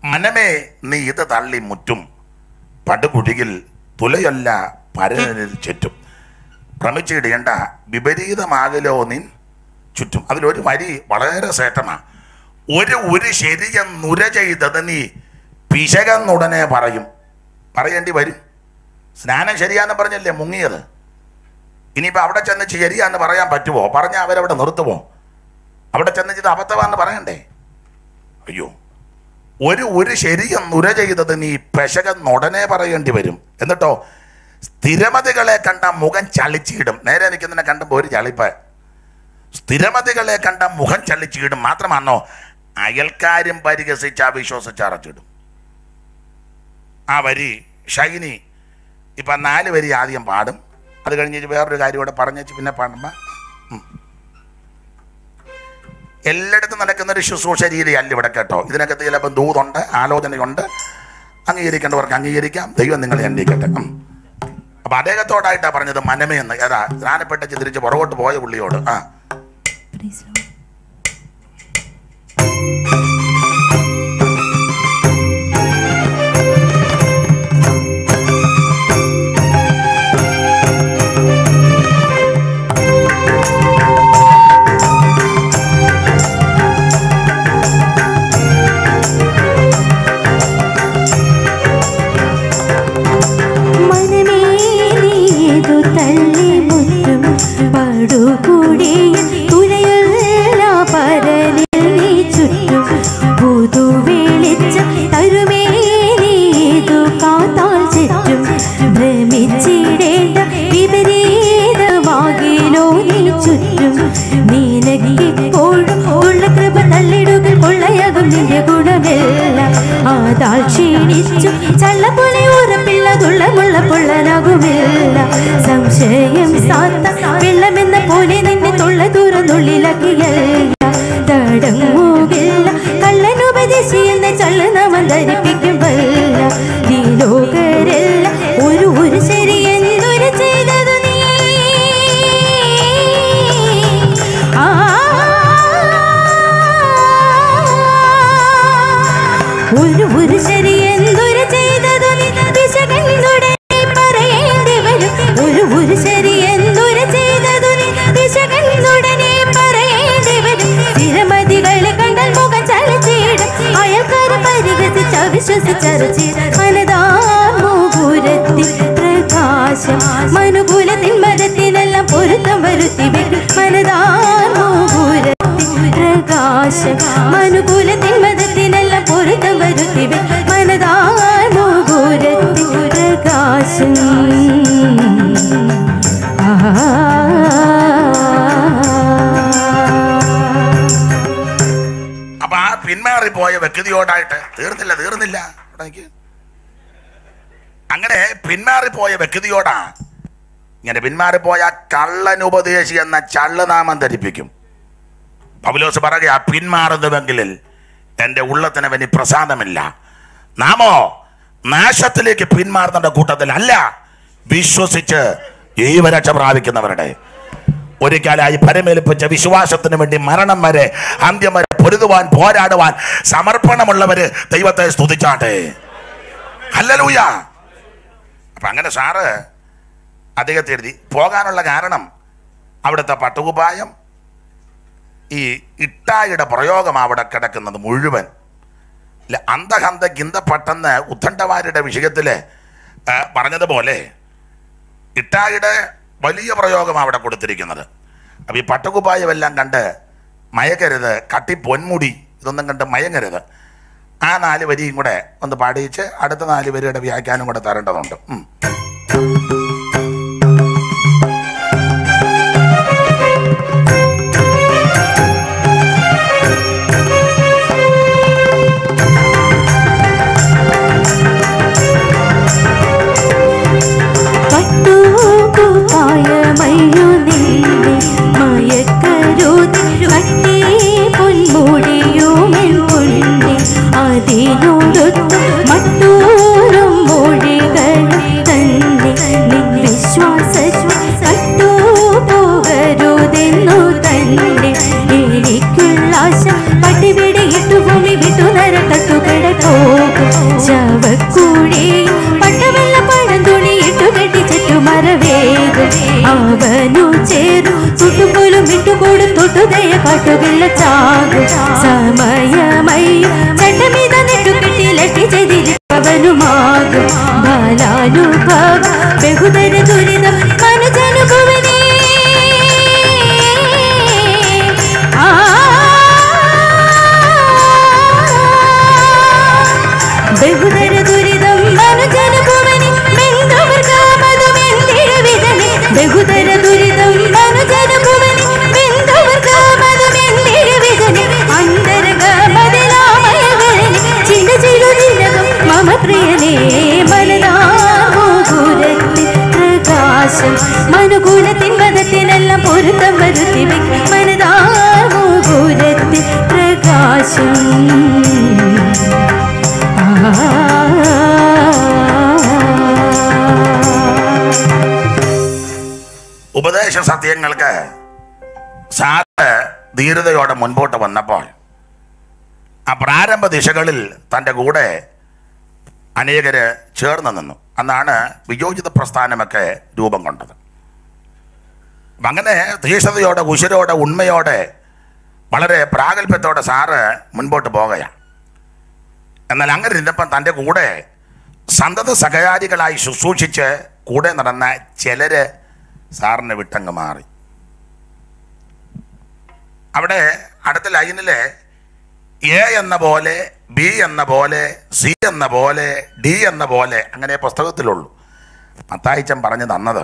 മനമേ നീ ഇത് തള്ളി മുറ്റും പടുകുഴിയിൽ തുലയല്ല പരനിൽ ചുറ്റും ഭ്രമിച്ചിടേണ്ട വിപരീതമാകലോ നിൻ ചുറ്റും അതിലൊരു വരി വളരെ ശ്രേഷ്ഠമാണ് ഒരു ഒരു ശരിയം നുര ചെയ്തത് നീ പിശകെന്നുടനെ പറയും പറയേണ്ടി വരും സ്നാനം ശരിയാന്ന് പറഞ്ഞല്ലേ മുങ്ങിയത് ഇനിയിപ്പോൾ അവിടെ ചെന്ന് ശരിയാന്ന് പറയാൻ പറ്റുമോ പറഞ്ഞാൽ അവരവിടെ നിർത്തുമോ അവിടെ ചെന്ന് ഇത് അബദ്ധമാണെന്ന് പറയണ്ടേ അയ്യോ ഒരു ഒരു ശരിയും നുര ചെയ്തത് നീ പെശകെന്നുടനെ പറയേണ്ടി വരും എന്നിട്ടോ സ്ഥിരമതികളെ കണ്ട മുഖം ചളിച്ചിടും നേരെ നിൽക്കുന്നതിനെ കണ്ടുമ്പോൾ ഒരു ചളിപ്പ് സ്ഥിരമതികളെ കണ്ട മുഖം ചളിച്ചിടും മാത്രമാണോ അയൽക്കാരും പരിഹസിച്ച് അവിശ്വസിച്ച് അറച്ചിടും ആ വരി ഷൈനി ഇപ്പം നാല് വരി ആദ്യം പാടും അത് കഴിഞ്ഞിട്ട് വേറൊരു കാര്യം കൂടെ പറഞ്ഞേച്ച് പിന്നെ പാടുമ്പോൾ എല്ലായിടത്തും നടക്കുന്ന ഒരു ശുശ്രൂഷ രീതിയല്ല ഇവിടെ കേട്ടോ ഇതിനകത്ത് ചിലപ്പോൾ ദൂതുണ്ട് ആലോചനയുണ്ട് അംഗീകരിക്കേണ്ടവർക്ക് അംഗീകരിക്കാം ദൈവം നിങ്ങളെ അംഗീകരിക്കട്ടെ ഉം. അപ്പൊ അദ്ദേഹത്തോടായിട്ടാ പറഞ്ഞത് മനമേന്ന് ഏതാ സ്നാനപ്പെട്ട ചിത്രിച്ച് പുറകോട്ട് പോയ പുള്ളിയോട് ആ Praise Lord. മനമേനിയതു തള്ളി മുറ്റും പടുകൂടിയ തുഴയുള്ള പരലിൽ നീ ചുറ്റും പുതു വെളിച്ചം തരുമേനിയതു കാത്താൽ ചുറ്റും ഭ്രമിച്ചിടേണ്ട വിപരീതമാകിലോ നീ ചുറ്റും നീനക്കിപ്പോഴും ഉള്ള കൃപ തള്ളിടുകൾ കൊള്ളയാകും നിന്റെ ഗുണമില്ല ആതാൽ ക്ഷീണിച്ചു ചള്ളപോലെ ഉറപ്പില്ല തുള്ളമുള്ള പൊള്ളനാകുമില്ല സംശയം സാത്ത വെള്ളമെന്ന പോലെ നിന്നെ തൊള്ള തുറന്നുള്ളിലാക്കിയല്ല തടങ്ങുകില്ല കള്ളനുപദേശി എന്ന ചള്ളനവൻ ധരിപ്പിക്കുമല്ല ഈ ലോകരല്ല ഒരു ഒരു ശരി എന്തൊരു ചെയ്തത് നീ ഒരു ഒരു ശരി എന്തൊരു ചെയ്തതു നീ പിശകെന്നുടനെ പറയേണ്ടി വരും ഒരു ഒരു ശരി എന്തൊരു ചെയ്തതു നീ പിശകെന്നുടനെ പറയേണ്ടി വരും സ്ഥിരമതികളെ കണ്ടാൽ മുഖം ചലച്ചിടും അയൽക്കാർ പരിഹസിച്ച് അവിശ്വസിച്ചരച്ച് മനതാമൂപുരത്തി പ്രകാശം മനുകൂലത്തിൻ മതത്തിനെല്ലാം പൊരുത്തം വരുത്തി വെക്കും മനതാമൂപുരത്തി പ്രകാശം മനുകൂലത്തിൻ മതത്തിനെല്ലാം പൊരുത്തം വരുത്തി വെക്കും മനതാമൂപുരത്തി പ്രകാശം ആ അപ്പൊ ആ പിന്മാറിപ്പോയ വ്യക്തിയോടായിട്ട് തീർന്നില്ല തീർന്നില്ല ഇവിടെ നിക്ക്. അങ്ങനെ പിന്മാറിപ്പോയ വ്യക്തിയോടാ ഇങ്ങനെ പിന്മാറിപ്പോയ കള്ളനുപദേശി എന്ന ചള്ളനാമം ധരിപ്പിക്കും പൗലോസ് പറയുക പിന്മാറുന്നുവെങ്കിൽ എൻ്റെ ഉള്ളത്തിനവന് പ്രസാദമില്ല നാമോ നാശത്തിലേക്ക് പിന്മാറുന്ന കൂട്ടത്തിലല്ല വിശ്വസിച്ച് ദൈവരക്ഷ പ്രാപിക്കുന്നവരുടെ ഒരിക്കലായി പരമേൽപ്പിച്ച വിശ്വാസത്തിന് വേണ്ടി മരണം വരെ അന്ത്യം വരെ പൊരുതുവാൻ പോരാടുവാൻ സമർപ്പണമുള്ളവര് ദൈവത്തെ സ്തുതിച്ചാട്ടെ ഹല്ലേലൂയ അപ്പൊ അങ്ങനെ സാറ് അദ്ദേഹത്തെ എഴുതി പോകാനുള്ള കാരണം അവിടുത്തെ പട്ടുകുപ്പായം ഈ ഇട്ടായിയുടെ പ്രയോഗം അവിടെ കിടക്കുന്നത് മുഴുവൻ ഇല്ല, അന്തഹന്ത ഗിന്തപ്പെട്ടെന്ന് ഉദ്ധണ്ഡവാരുടെ വിഷയത്തില് ആ, പറഞ്ഞതുപോലെ ഇട്ടായിയുടെ വലിയ പ്രയോഗം അവിടെ കൊടുത്തിരിക്കുന്നത് അപ്പം ഈ പട്ടുകുപ്പായമെല്ലാം കണ്ട് മയക്കരുത് കട്ടി പൊന്മുടി ഇതൊന്നും കണ്ട് മയങ്ങരുത് ആ നാല് വരിയും കൂടെ ഒന്ന് പാടിയിച്ച് അടുത്ത നാല് വരിയുടെ വ്യാഖ്യാനം കൂടെ തരേണ്ടതുണ്ട് ഉം. പട്ടുകുപ്പായമയ്യോ നിന്നെ മയക്കരുതി കട്ടി പൊന്മുടിയുമെൻ പൊന്നെ അതിനോടൊത്തു മറ്റൂരും മൊഴികൾ തന്നെ വിട്ടുഭൂമി വിട്ടുനര കട്ടുകട പോകും ശവക്കൂടി പട്ടവെള്ള പഴന്തുണി ഇട്ടുകെട്ടി ചുറ്റുമരവേകും അവനു ചേരും തൊട്ടുപോലും വിട്ടുകൂടും തൊട്ടുതയ കാട്ടുകില്ല ചാകും സമയമയ്യ ചട്ടമിത നെട്ടുകെട്ടി ലട്ടി ചെതിരിപ്പവനുമാകും ബാലാനുഭവ ബഹുതര ദുരിതം മനുജനുഭവനേ ആ ബഹുതര ദുരിതം മനുജനുഭവനി മെന്തവർ കാമതുമെന്തിരവിധനെ ബഹുതര ദുരിതം മനുജനുഭവനി മെന്തവർ കാമതുമെന്തിരവിധനെ അന്തരഗമതിലാമയവരനെ ചിന്ത ചെയ്തു ദിനകം മമ പ്രിയനേ മനതാമോകുരത്തിൽ പ്രകാശം മനുകൂലത്തിൻ മതത്തിനെല്ലാം പൊരുത്തം വരുത്തി വെക്കും മനതാമോകുരത്തിൽ പ്രകാശം ഉപദേശ സത്യങ്ങൾക്ക് സാറ് ധീരതയോടെ മുൻപോട്ട് വന്നപ്പോൾ ആ പ്രാരംഭ ദിശകളിൽ തൻ്റെ കൂടെ അനേകര് ചേർന്ന് നിന്നു അന്നാണ് വിയോജിത പ്രസ്ഥാനമൊക്കെ രൂപം കൊണ്ടത് അപ്പം അങ്ങനെ തീഷ്ണതയോടെ ഉശിരോടെ ഉണ്മയോടെ വളരെ പ്രാഗൽഭ്യത്തോടെ സാറ് മുൻപോട്ട് പോകുകയാണ് എന്നാൽ അങ്ങനെ ഇരുന്നപ്പം തൻ്റെ കൂടെ സന്തത സഹകാരികളായി ശുശ്രൂഷിച്ച് കൂടെ നടന്ന ചിലര് സാറിനെ വിട്ടങ്ങ് മാറി അവിടെ അടുത്ത ലൈനില് എ എന്ന പോലെ ബി എന്ന പോലെ സി എന്ന പോലെ ഡി എന്ന പോലെ അങ്ങനെ പുസ്തകത്തിലുള്ളൂ മത്തായിച്ചൻ പറഞ്ഞു തന്നത്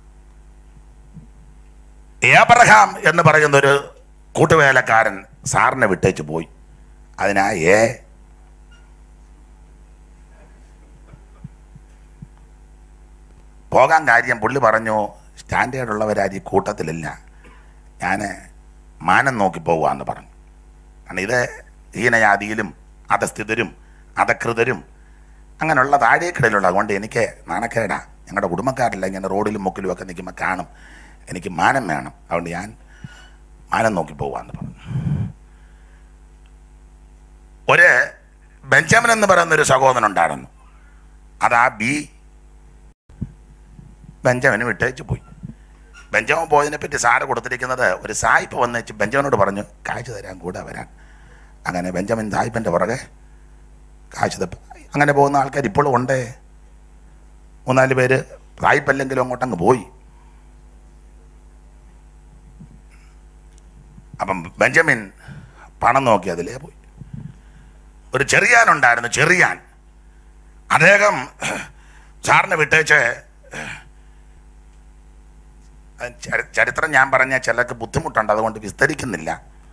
ഏബ്രഹാം എന്ന് പറയുന്ന ഒരു കൂട്ടുവേലക്കാരൻ സാറിനെ വിട്ടേച്ച് പോയി അതിനാ ഏ പോകാൻ കാര്യം പുള്ളി പറഞ്ഞു സ്റ്റാൻഡേർഡ് ഉള്ളവരാരും ഈ കൂട്ടത്തിലില്ല ഞാൻ മാനം നോക്കി പോവാന്ന് പറഞ്ഞു കാരണം ഇത് ഹീനജാതിയിലും അധസ്ഥിതരും അധകൃതരും അങ്ങനെയുള്ള താഴേക്കിടയിലുള്ള അതുകൊണ്ട് എനിക്ക് നാണക്കേടാ ഞങ്ങളുടെ കുടുംബക്കാരില്ല ഇങ്ങനെ റോഡിലും മുക്കിലും ഒക്കെ നിൽക്കുമ്പോൾ കാണും എനിക്ക് മാനം വേണം അതുകൊണ്ട് ഞാൻ മാനം നോക്കി പോവാന്ന് പറഞ്ഞു ഒരു ബെഞ്ചമിൻ എന്ന് പറയുന്ന ഒരു സഹോദരൻ ഉണ്ടായിരുന്നു അത് ആ ബി ബെഞ്ചമിന് വിട്ടേച്ച് പോയി ബെഞ്ചമിൻ പോയതിനെ പറ്റി സാറ് കൊടുത്തിരിക്കുന്നത് ഒരു സായിപ്പ് വന്നേച്ച് ബെഞ്ചമിനോട് പറഞ്ഞു കാഴ്ച തരാൻ കൂടെ വരാൻ അങ്ങനെ ബെഞ്ചമിൻ സായിപ്പിൻ്റെ പുറകെ കാഴ്ച തപ്പ അങ്ങനെ പോകുന്ന ആൾക്കാർ ഇപ്പോഴും ഉണ്ടേ മൂന്നാല് പേര് സായിപ്പല്ലെങ്കിലും അങ്ങോട്ടങ്ങ് പോയി അപ്പം ബെഞ്ചമിൻ പണം നോക്കി അതിലേ പോയി ഒരു ചെറിയാനുണ്ടായിരുന്നു ചെറിയാൻ അദ്ദേഹം സാറിനെ വിട്ടേച്ച് അത് ചരി- ചരിത്രം ഞാൻ പറഞ്ഞ ചിലർക്ക് ബുദ്ധിമുട്ടുണ്ട് അതുകൊണ്ട് വിസ്തരിക്കുന്നില്ല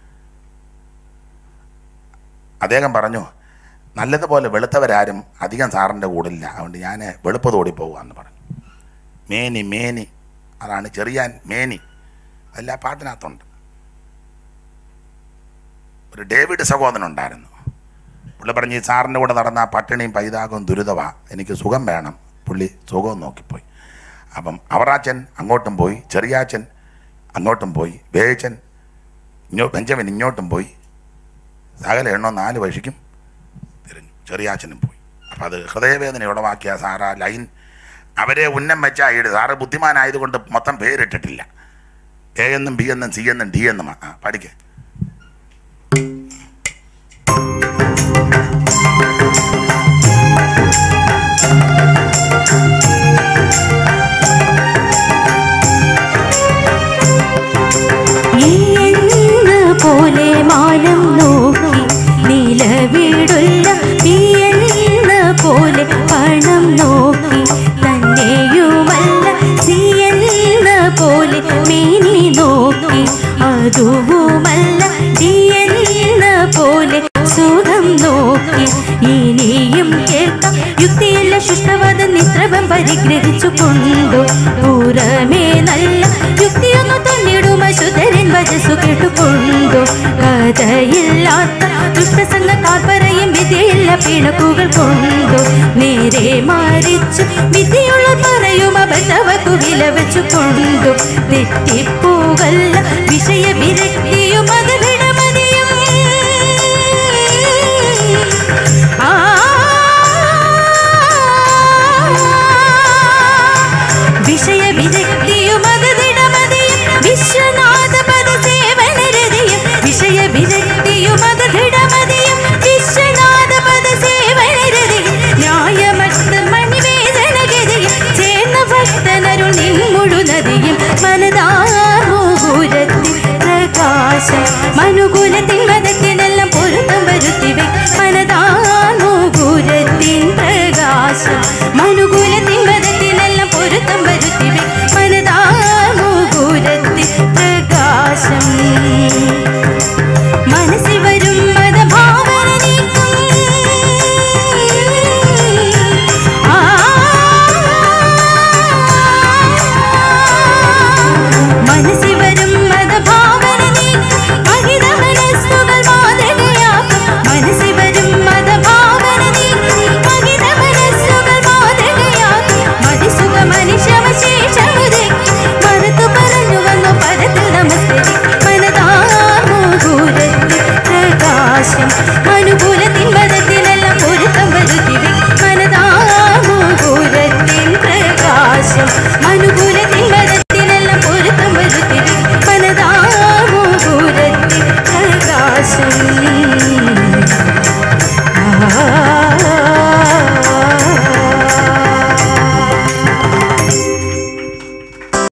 അദ്ദേഹം പറഞ്ഞു നല്ലതുപോലെ വെളുത്തവരാരും അധികം സാറിൻ്റെ കൂടില്ല അതുകൊണ്ട് ഞാൻ വെളുപ്പ് തോടി പോകാമെന്ന് പറഞ്ഞു മേനി മേനി അതാണ് ചെറിയാൻ മേനി അതെല്ലാം പാട്ടിനകത്തുണ്ട് ഒരു ഡേവിഡ് സഹോദരൻ ഉണ്ടായിരുന്നു പുള്ളി പറഞ്ഞ് ഈ സാറിൻ്റെ കൂടെ നടന്ന ആ പട്ടിണിയും പൈതാകവും ദുരിതമാ എനിക്ക് സുഖം വേണം പുള്ളി സുഖവും നോക്കിപ്പോയി അപ്പം അവറാച്ചൻ അങ്ങോട്ടും പോയി ചെറിയാച്ചൻ അങ്ങോട്ടും പോയി വേച്ചൻ ഇങ്ങോ ബെഞ്ചമിൻ ഇങ്ങോട്ടും പോയി സകല എണ്ണോ നാല് വഴിക്കും തിരിഞ്ഞു ചെറിയാച്ചനും പോയി അപ്പം അത് ഹൃദയവേദന ഉളവാക്കിയ സാറ് ആ ലൈൻ അവരെ ഉന്നം വെച്ചായിട്ട് സാറ് ബുദ്ധിമാനായതുകൊണ്ട് മൊത്തം പേരിട്ടിട്ടില്ല എ എന്നും ബി എന്നും സി എന്നും ഡി എന്നും ആ പഠിക്കേ എന്ന പോലെ മാനം നോക്കി നിലവിടുള്ള നീ എന്ന പോലെ പണം നോക്കി തന്നെയുമല്ല സി എന്ന പോലെ മേനി നോക്കി അതുവുമല്ല ഡി എന്ന പോലെ സുഖം നോക്കി ഇനിയും കേൾക്കാം യുക്തിയില്ല ശുഷ്ഠവാദ നിത്രവം പരിഗ്രഹിച്ചു കൊണ്ടു പുറമേ നല്ല യുക്തിയൊന്നു തന്നിടും അശുദ്ധരൻ വജസ്സു കേട്ടുകൊണ്ടു കഥയില്ലാത്ത ദുഷ്ടസംഗ കാൽപ്പറയും വിധിയില്ല പിണക്കുകൾ കൊണ്ടു നേരെ മറിച്ചു വിധിയുള്ള പറയും അബദ്ധവക്കു വില വെച്ചു കൊണ്ടു തെറ്റിപ്പോകല്ല വിഷയ വിരക്തിയും അത് വിടമതിയും ജഡമ